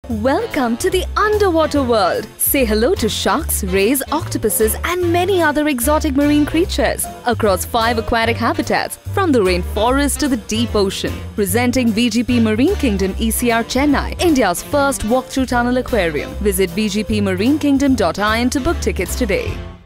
Welcome to the underwater world. Say hello to sharks, rays, octopuses, and many other exotic marine creatures across five aquatic habitats from the rainforest to the deep ocean. Presenting VGP Marine Kingdom ECR Chennai, India's first walk-through tunnel aquarium. Visit vgpmarinekingdom.in to book tickets today.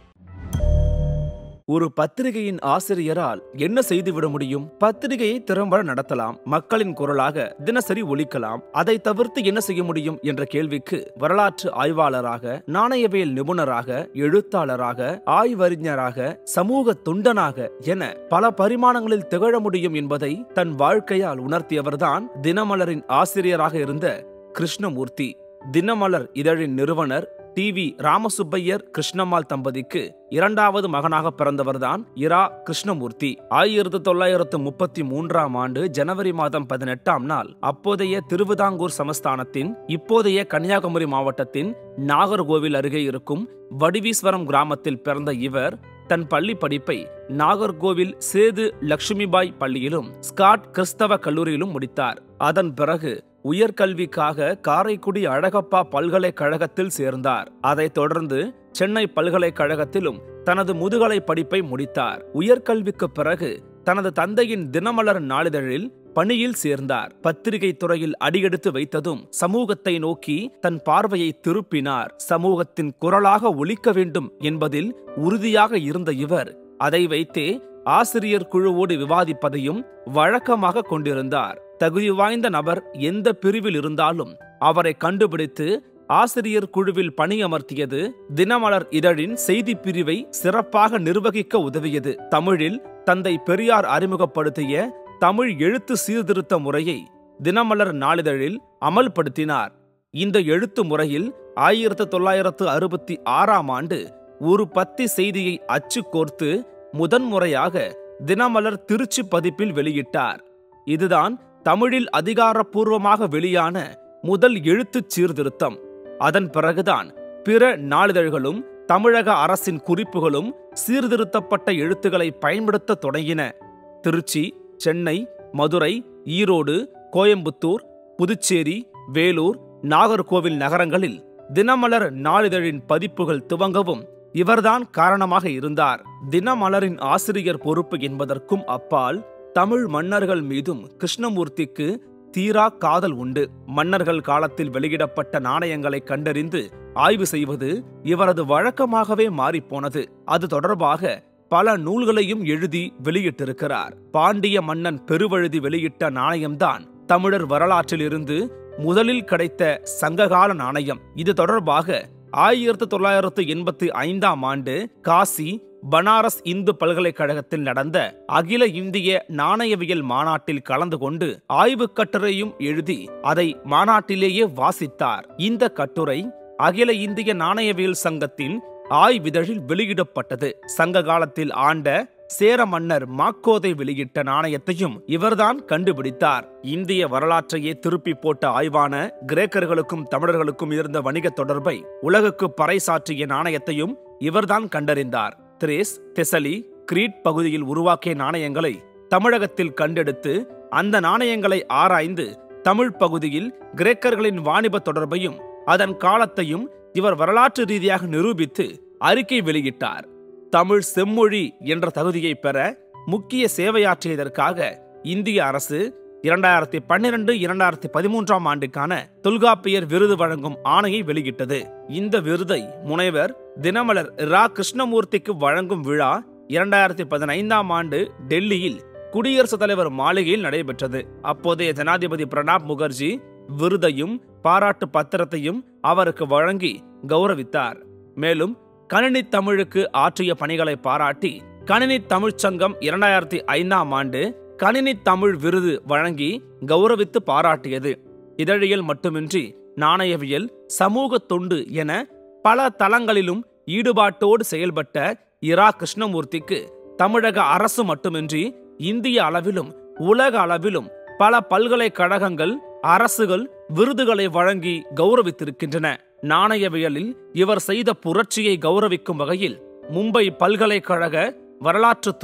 ஒரு பத்திரிகையின் ஆசிரியரால் என்ன செய்துவிட முடியும் பத்திரிகையை திறம்பட நடத்தலாம் மக்களின் குரலாக தினசரி ஒலிக்கலாம் அதை தவிர்த்து என்ன செய்ய முடியும் என்ற கேள்விக்கு வரலாற்று ஆய்வாளராக நாணயவியல் நிபுணராக எழுத்தாளராக ஆய்வறிஞராக சமூக தொண்டனாக என பல பரிமாணங்களில் திகழ முடியும் என்பதை தன் வாழ்க்கையால் உணர்த்தியவர்தான் தினமலரின் ஆசிரியராக இருந்த கிருஷ்ணமூர்த்தி தினமலர் இதழின் நிறுவனர் டி வி ராமசுப்பையர் கிருஷ்ணம்மாள் தம்பதிக்கு இரண்டாவது மகனாக பிறந்தவர்தான் இரா கிருஷ்ணமூர்த்தி ஆயிரத்து தொள்ளாயிரத்து முப்பத்தி மூன்றாம் ஆண்டு ஜனவரி மாதம் பதினெட்டாம் நாள் அப்போதைய திருவிதாங்கூர் சமஸ்தானத்தின் இப்போதைய கன்னியாகுமரி மாவட்டத்தின் நாகர்கோவில் அருகே இருக்கும் வடிவீஸ்வரம் கிராமத்தில் பிறந்த இவர் தன் பள்ளி படிப்பை நாகர்கோவில் சேது லட்சுமிபாய் பள்ளியிலும் ஸ்காட் கிறிஸ்தவ கல்லூரியிலும் முடித்தார் அதன் பிறகு உயர்கல்விக்காக காரைக்குடி அழகப்பா பல்கலைக்கழகத்தில் சேர்ந்தார் அதைத் தொடர்ந்து சென்னை பல்கலைக்கழகத்திலும் தனது முதுகலை படிப்பை முடித்தார் உயர்கல்விக்கு பிறகு தனது தந்தையின் தினமலர் நாளிதழில் பணியில் சேர்ந்தார் பத்திரிகை துறையில் அடியெடுத்து வைத்ததும் சமூகத்தை நோக்கி தன் பார்வையை திருப்பினார் சமூகத்தின் குரலாக ஒலிக்க வேண்டும் என்பதில் உறுதியாக இருந்த இவர் அதை வைத்தே ஆசிரியர் குழுவோடு விவாதிப்பதையும் வழக்கமாக கொண்டிருந்தார் தகுதி வாய்ந்த நபர் எந்த பிரிவில் இருந்தாலும் அவரை கண்டுபிடித்து ஆசிரியர் குழுவில் பணியமர்த்தியது தினமலர் இதழின் செய்தி பிரிவை சிறப்பாக நிர்வகிக்க உதவியது தமிழில் தந்தை பெரியார் அறிமுகப்படுத்திய தமிழ் எழுத்து சீர்திருத்த முறையை தினமலர் நாளிதழில் அமல்படுத்தினார் இந்த எழுத்து முறையில் ஆயிரத்து தொள்ளாயிரத்து அறுபத்தி ஆறாம் ஆண்டு ஒரு பத்தி செய்தியை அச்சு கோர்த்து முதன்முறையாக தினமலர் திருச்சி பதிப்பில் வெளியிட்டார் இதுதான் தமிழில் அதிகாரப்பூர்வமாக வெளியான முதல் எழுத்துச் சீர்திருத்தம் அதன் பிறகுதான் பிற நாளிதழ்களும் தமிழக அரசின் குறிப்புகளும் சீர்திருத்தப்பட்ட எழுத்துக்களை பயன்படுத்த தொடங்கின திருச்சி சென்னை மதுரை ஈரோடு கோயம்புத்தூர் புதுச்சேரி வேலூர் நாகர்கோவில் நகரங்களில் தினமலர் நாளிதழின் பதிப்புகள் துவங்கவும் இவர்தான் காரணமாக இருந்தார் தினமலரின் ஆசிரியர் பொறுப்பு என்பதற்கும் அப்பால் தமிழ் மன்னர்கள் மீதும் கிருஷ்ணமூர்த்திக்கு தீரா காதல் உண்டு மன்னர்கள் காலத்தில் வெளியிடப்பட்ட நாணயங்களை கண்டறிந்து ஆய்வு செய்வது இவரது வழக்கமாகவே மாறிப்போனது அது தொடர்பாக பல நூல்களையும் எழுதி வெளியிட்டிருக்கிறார் பாண்டிய மன்னன் பெருவழுதி வெளியிட்ட நாணயம்தான் தமிழர் வரலாற்றிலிருந்து முதலில் கிடைத்த சங்ககால நாணயம் இது தொடர்பாக ஆயிரத்து தொள்ளாயிரத்து எண்பத்தி ஐந்தாம் ஆண்டு காசி பனாரஸ் இந்து பல்கலைக்கழகத்தில் நடந்த அகில இந்திய நாணயவியல் மாநாட்டில் கலந்து கொண்டு ஆய்வுக் கட்டுரையும் எழுதி அதை மாநாட்டிலேயே வாசித்தார் இந்த கட்டுரை அகில இந்திய நாணயவியல் சங்கத்தின் ஆய்விதழில் வெளியிடப்பட்டது சங்க காலத்தில் ஆண்ட சேர மன்னர் மாக்கோதை வெளியிட்ட நாணயத்தையும் இவர்தான் கண்டுபிடித்தார் இந்திய வரலாற்றையே திருப்பி போட்ட ஆய்வான கிரேக்கர்களுக்கும் தமிழர்களுக்கும் இருந்த வணிக தொடர்பை உலகுக்கு பறைசாற்றிய நாணயத்தையும் இவர்தான் கண்டறிந்தார் திரேஸ் தெசலி கிரீட் பகுதியில் உருவாக்கிய நாணயங்களை தமிழகத்தில் கண்டெடுத்து அந்த நாணயங்களை ஆராய்ந்து தமிழ் பகுதியில் கிரேக்கர்களின் வாணிப தொடர்பையும் அதன் காலத்தையும் இவர் வரலாற்று ரீதியாக நிரூபித்து அறிக்கை வெளியிட்டார் தமிழ் செம்மொழி என்ற தகுதியை பெற முக்கிய சேவையாற்றியதற்காக இந்திய அரசு இரண்டாயிரத்தி பன்னிரண்டு இரண்டாயிரத்தி பதிமூன்றாம் ஆண்டுக்கான தொல்காப்பியர் விருது வழங்கும் ஆணையை வெளியிட்டது இந்த விருதை முனைவர் தினமலர் ரா கிருஷ்ணமூர்த்திக்கு வழங்கும் விழா இரண்டாயிரத்தி பதினைந்தாம் ஆண்டு டெல்லியில் குடியரசுத் தலைவர் மாளிகையில் நடைபெற்றது அப்போதைய ஜனாதிபதி பிரணாப் முகர்ஜி விருதையும் பாராட்டு பத்திரத்தையும் அவருக்கு வழங்கி கௌரவித்தார் மேலும் கணினி தமிழுக்கு ஆற்றிய பணிகளை பாராட்டி கணினி தமிழ்ச் சங்கம் இரண்டாயிரத்தி ஐந்தாம் ஆண்டு கணினி தமிழ் விருது வழங்கி கௌரவித்து பாராட்டியது இதழியல் மட்டுமின்றி நாணயவியல் சமூக தொண்டு என பல தளங்களிலும் ஈடுபாட்டோடு செயல்பட்ட இரா கிருஷ்ணமூர்த்திக்கு தமிழக அரசு மட்டுமின்றி இந்திய அளவிலும் உலக அளவிலும் பல பல்கலைக்கழகங்கள் அரசுகள் விருதுகளை வழங்கி கௌரவித்திருக்கின்றன நாணயவியலில் இவர் செய்த புரட்சியை கௌரவிக்கும் வகையில் மும்பை பல்கலைக்கழக வரலாற்றுத் துறை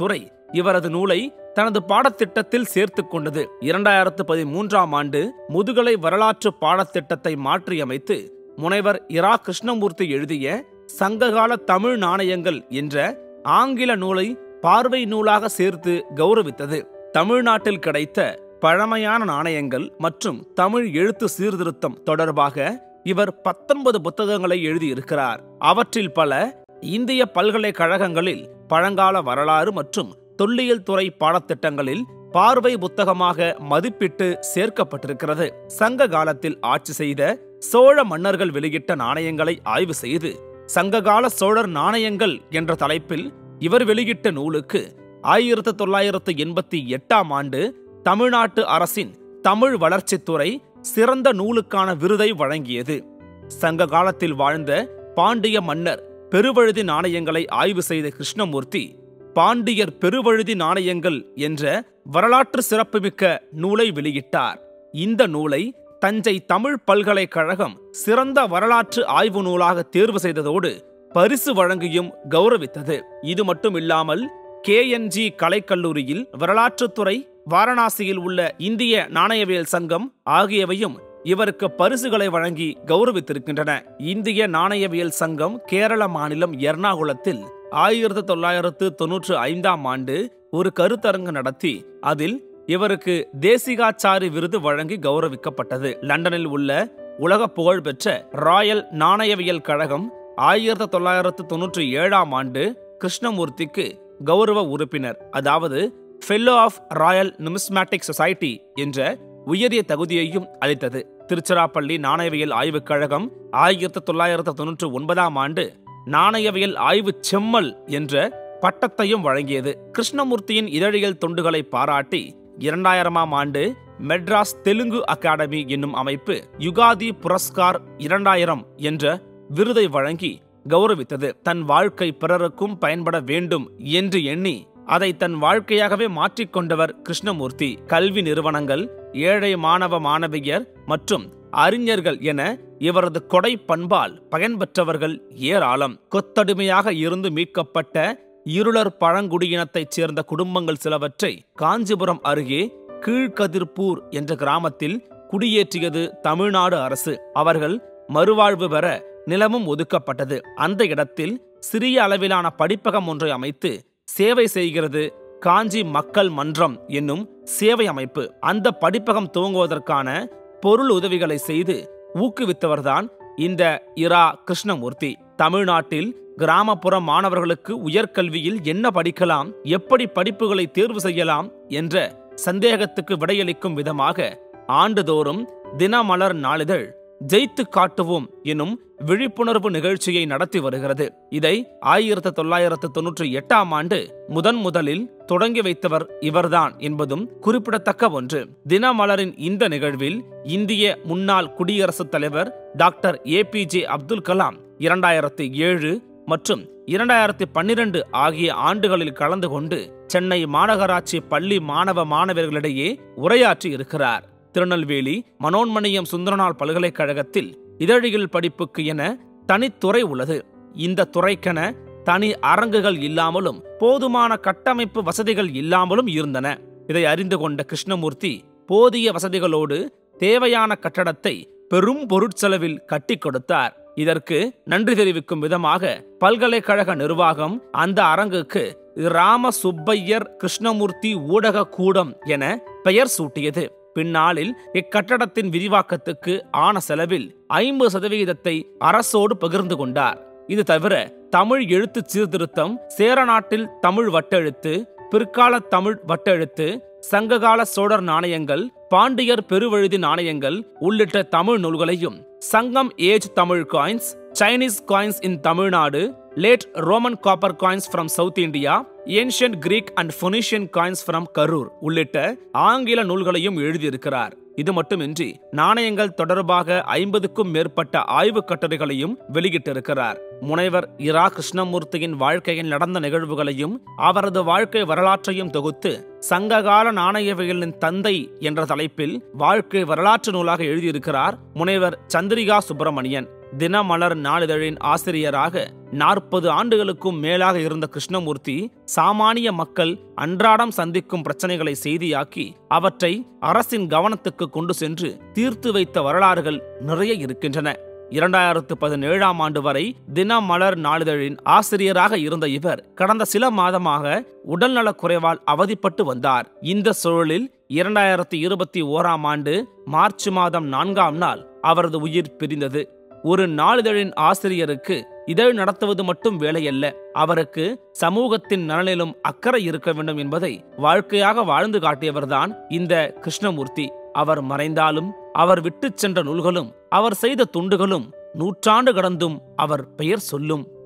இவரது நூலை தனது பாடத்திட்டத்தில் சேர்த்துக் கொண்டது இரண்டாயிரத்து பதிமூன்றாம் ஆண்டு முதுகலை வரலாற்று பாடத்திட்டத்தை மாற்றியமைத்து முனைவர் இரா கிருஷ்ணமூர்த்தி எழுதிய சங்ககால தமிழ் நாணயங்கள் என்ற ஆங்கில நூலை பார்வை நூலாக சேர்த்து கௌரவித்தது தமிழ்நாட்டில் கிடைத்த பழமையான நாணயங்கள் மற்றும் தமிழ் எழுத்து சீர்திருத்தம் தொடர்பாக இவர் பத்தொன்பது புத்தகங்களை எழுதியிருக்கிறார் அவற்றில் பல இந்திய பல்கலைக்கழகங்களில் பழங்கால வரலாறு மற்றும் தொல்லியல் துறை பாடத்திட்டங்களில் பார்வை புத்தகமாக மதிப்பிட்டு சேர்க்கப்பட்டிருக்கிறது சங்க காலத்தில் ஆட்சி செய்த சோழ மன்னர்கள் வெளியிட்ட நாணயங்களை ஆய்வு செய்து சங்ககால சோழர் நாணயங்கள் என்ற தலைப்பில் இவர் வெளியிட்ட நூலுக்கு ஆயிரத்து தொள்ளாயிரத்து எண்பத்தி எட்டாம் ஆண்டு தமிழ்நாட்டு அரசின் தமிழ் வளர்ச்சித்துறை சிறந்த நூலுக்கான விருதை வழங்கியது சங்க காலத்தில் வாழ்ந்த பாண்டிய மன்னர் பெருவழுதி நாணயங்களை ஆய்வு செய்த கிருஷ்ணமூர்த்தி பாண்டியர் பெருவழுதி நாணயங்கள் என்ற வரலாற்று சிறப்புமிக்க நூலை வெளியிட்டார் இந்த நூலை தஞ்சை தமிழ் பல்கலைக்கழகம் சிறந்த வரலாற்று ஆய்வு நூலாக தேர்வு செய்ததோடு பரிசு வழங்கியும் கௌரவித்தது இது மட்டும் இல்லாமல் கேஎன்ஜி கலைக்கல்லூரியில் வரலாற்றுத்துறை வாரணாசியில் உள்ள இந்திய நாணயவியல் சங்கம் ஆகியவையும் இவருக்கு பரிசுகளை வழங்கி கௌரவித்திருக்கின்றன இந்திய நாணயவியல் சங்கம் கேரள மாநிலம் எர்ணாகுளத்தில் ஆயிரத்து தொள்ளாயிரத்து தொன்னூற்று ஐந்தாம் ஆண்டு ஒரு கருத்தரங்கு நடத்தி அதில் இவருக்கு தேசிகாச்சாரி விருது வழங்கி கௌரவிக்கப்பட்டது லண்டனில் உள்ள உலக புகழ்பெற்ற ராயல் நாணயவியல் கழகம் ஆயிரத்து தொள்ளாயிரத்து தொன்னூற்றி ஏழாம் ஆண்டு கிருஷ்ணமூர்த்திக்கு கௌரவ உறுப்பினர் அதாவது fellow of Royal Numismatic Society என்ற உயரிய தகுதியையும் அளித்தது திருச்சிராப்பள்ளி நாணயவியல் ஆய்வுக் கழகம் ஆயிரத்து தொள்ளாயிரத்து தொன்னூற்று ஒன்பதாம் ஆண்டு நாணயவியல் ஆய்வு செம்மல் என்ற பட்டத்தையும் வழங்கியது கிருஷ்ணமூர்த்தியின் இதழியல் தொண்டுகளை பாராட்டி இரண்டாயிரமாம் ஆண்டு மெட்ராஸ் தெலுங்கு அகாடமி என்னும் அமைப்பு யுகாதி புரஸ்கார் இரண்டாயிரம் என்ற விருதை வழங்கி கௌரவித்தது தன் வாழ்க்கை பிறருக்கும் பயன்பட வேண்டும் என்று எண்ணி அதை தன் வாழ்க்கையாகவே மாற்றிக்கொண்டவர் கிருஷ்ணமூர்த்தி கல்வி நிறுவனங்கள் ஏழை மாணவ மாணவியர் மற்றும் அறிஞர்கள் என இவரது கொடை பண்பால் பயன்பெற்றவர்கள் ஏராளம் கொத்தடிமையாக இருந்து மீட்கப்பட்ட இருளர் பழங்குடியினத்தைச் சேர்ந்த குடும்பங்கள் சிலவற்றை காஞ்சிபுரம் அருகே கீழ்கதிர்பூர் என்ற கிராமத்தில் குடியேற்றியது தமிழ்நாடு அரசு அவர்கள் மறுவாழ்வு பெற நிலமும் ஒதுக்கப்பட்டது அந்த இடத்தில் சிறிய அளவிலான படிப்பகம் ஒன்றை அமைத்து சேவை செய்கிறது காஞ்சி மக்கள் மன்றம் என்னும் சேவை அமைப்பு அந்த படிப்பகம் துவங்குவதற்கான பொருள் உதவிகளை செய்து ஊக்குவித்தவர்தான் இந்த இரா கிருஷ்ணமூர்த்தி தமிழ்நாட்டில் கிராமப்புற மாணவர்களுக்கு உயர்கல்வியில் என்ன படிக்கலாம் எப்படி படிப்புகளை தேர்வு செய்யலாம் என்ற சந்தேகத்துக்கு விடையளிக்கும் விதமாக ஆண்டுதோறும் தினமலர் நாளிதழ் ஜெயித்து காட்டுவோம் எனும் விழிப்புணர்வு நிகழ்ச்சியை நடத்தி வருகிறது இதை ஆயிரத்து தொள்ளாயிரத்து தொன்னூற்றி எட்டாம் ஆண்டு முதன் முதலில் தொடங்கி வைத்தவர் இவர்தான் என்பதும் குறிப்பிடத்தக்க ஒன்று தினமலரின் இந்த நிகழ்வில் இந்திய முன்னாள் குடியரசுத் தலைவர் doctor A P J Abdul Kalam இரண்டாயிரத்தி ஏழு மற்றும் இரண்டாயிரத்தி பன்னிரண்டு ஆகிய ஆண்டுகளில் கலந்து கொண்டு சென்னை மாநகராட்சி பள்ளி மாணவ மாணவர்களிடையே உரையாற்றி இருக்கிறார் திருநெல்வேலி மனோன்மணியம் சுந்தரனார் பல்கலைக்கழகத்தில் இதழியல் படிப்புக்கு என தனித்துறை உள்ளது இந்த துறைக்கென தனி அரங்குகள் இல்லாமலும் போதுமான கட்டமைப்பு வசதிகள் இல்லாமலும் இருந்தன இதை அறிந்து கொண்ட கிருஷ்ணமூர்த்தி போதிய வசதிகளோடு தேவையான கட்டடத்தை பெரும் பொருட்செலவில் கட்டிக் கொடுத்தார் இதற்கு நன்றி தெரிவிக்கும் விதமாக பல்கலைக்கழக நிர்வாகம் அந்த அரங்குக்கு ராம சுப்பையர் கிருஷ்ணமூர்த்தி ஊடக கூடம் என பெயர் சூட்டியது பின்னாளில் இக்கட்டடத்தின் விரிவாக்கத்துக்கு ஆன செலவில் ஐம்பது சதவிகிதத்தை அரசோடு பகிர்ந்து கொண்டார் இது தவிர தமிழ் எழுத்து சீர்திருத்தம் சேரநாட்டில் தமிழ் வட்டெழுத்து பிற்கால தமிழ் வட்டெழுத்து சங்ககால சோழர் நாணயங்கள் பாண்டியர் பெருவழுதி நாணயங்கள் உள்ளிட்ட தமிழ் நூல்களையும் Sangam age Tamil coins Chinese coins in Tamil Nadu late Roman copper coins from South India ancient Greek and Phoenician coins from Karur உள்ளிட்ட ஆங்கில நூல்களையும் எழுதியிருக்கிறார் இது மட்டுமின்றி நாணயங்கள் தொடர்பாக ஐம்பதுக்கும் மேற்பட்ட ஆய்வுக் கட்டுரைகளையும் வெளியிட்டிருக்கிறார் முனைவர் இரா கிருஷ்ணமூர்த்தியின் வாழ்க்கையில் நடந்த நிகழ்வுகளையும் அவரது வாழ்க்கை வரலாற்றையும் தொகுத்து சங்ககால நாணயவியலின் தந்தை என்ற தலைப்பில் வாழ்க்கை வரலாற்று நூலாக எழுதியிருக்கிறார் முனைவர் சந்திரிகா சுப்பிரமணியன் தினமலர் நாளிதழின் ஆசிரியராக நாற்பது ஆண்டுகளுக்கும் மேலாக இருந்த கிருஷ்ணமூர்த்தி சாமானிய மக்கள் அன்றாடம் சந்திக்கும் பிரச்சனைகளை செய்தியாக்கி அவற்றை அரசின் கவனத்துக்கு கொண்டு சென்று தீர்த்து வைத்த வரலாறுகள் நிறைய இருக்கின்றன இரண்டாயிரத்து பதினேழாம் ஆண்டு வரை தினமலர் நாளிதழின் ஆசிரியராக இருந்த இவர் கடந்த சில மாதமாக உடல்நலக் குறைவால் அவதிப்பட்டு வந்தார் இந்த சூழலில் இரண்டாயிரத்தி இருபத்தி ஓராம் ஆண்டு மார்ச் மாதம் நான்காம் நாள் அவரது உயிர் பிரிந்தது ஒரு நாளிதழின் ஆசிரியருக்கு இதழ் நடத்துவது மட்டும் வேலையல்ல அவருக்கு சமூகத்தின் நலனிலும் அக்கறை இருக்க வேண்டும் என்பதை வாழ்க்கையாக வாழ்ந்து காட்டியவர்தான் இந்த கிருஷ்ணமூர்த்தி அவர் மறைந்தாலும் அவர் விட்டுச் சென்ற நூல்களும் அவர் செய்த துண்டுகளும் நூற்றாண்டு கடந்தும் அவர் பெயர் சொல்லும்